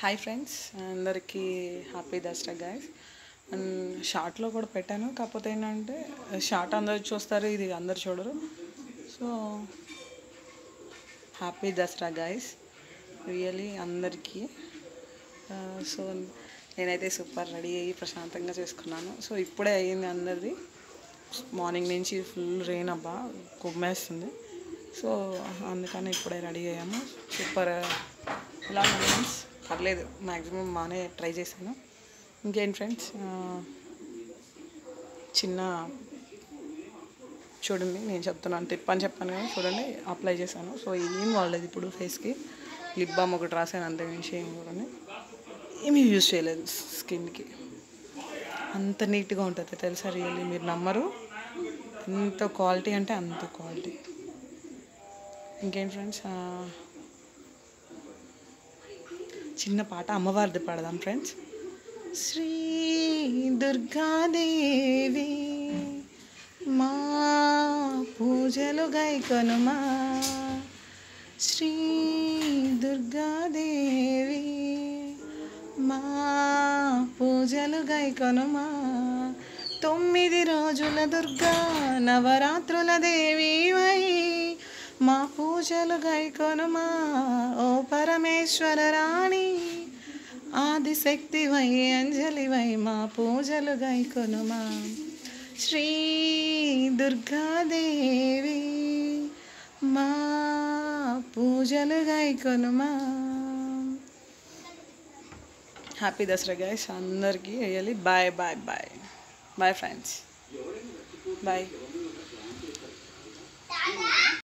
hi friends అందరికీ happy Dasara guys and షార్ట్లో కూడా పెట్టాను కాకపోతే ఏంటంటే షార్ట్ అందరు చూస్తారు ఇది అందరు చూడరు so happy Dasara guys really అందరికీ సో నేనైతే సూపర్ రెడీ అయ్యి ప్రశాంతంగా చేసుకున్నాను సో ఇప్పుడే అయ్యింది అందరిది మార్నింగ్ నుంచి ఫుల్ రెయిన్ అబ్బా కుమ్మేస్తుంది సో అందుకని ఇప్పుడే రెడీ అయ్యాము సూపర్ ఇలా ఫ్రెండ్స్ పర్లేదు మ్యాక్సిమం బాగానే ట్రై చేశాను ఇంకేంటి ఫ్రెండ్స్ చిన్న చూడండి నేను చెప్తున్నాను టిప్ అని చెప్పాను కదా చూడండి అప్లై చేశాను సో ఏం వాడలేదు ఇప్పుడు ఫేస్కి లిప్ బామ్ ఒకటి రాశాను అంతే మించి ఏం కూడా ఏమీ యూజ్ చేయలేదు స్కిన్కి అంత నీట్గా ఉంటుంది తెలుసా రియల్లీ మీరు నమ్మరు ఎంత క్వాలిటీ అంటే అంత క్వాలిటీ ఇంకేం ఫ్రెండ్స్ చిన్న పాట అమ్మవారిది పాడదాం ఫ్రెండ్స్ శ్రీ దుర్గాదేవి మా పూజలు గైకొనుమా శ్రీ దుర్గాదేవి మా పూజలు గైకొనుమా తొమ్మిది రోజుల దుర్గా నవరాత్రుల దేవి వై మా పూజలు గైకొనుమా ఓ పరమేశ్వర రాణి ఆదిశక్తి వై అంజలి వై మా పూజలు గైకొనుమా శ్రీ దుర్గాదేవి మా పూజలు గైకొనుమా హ్యాపీ దసరా గైస్ అందరికీ really bye bye bye bye friends bye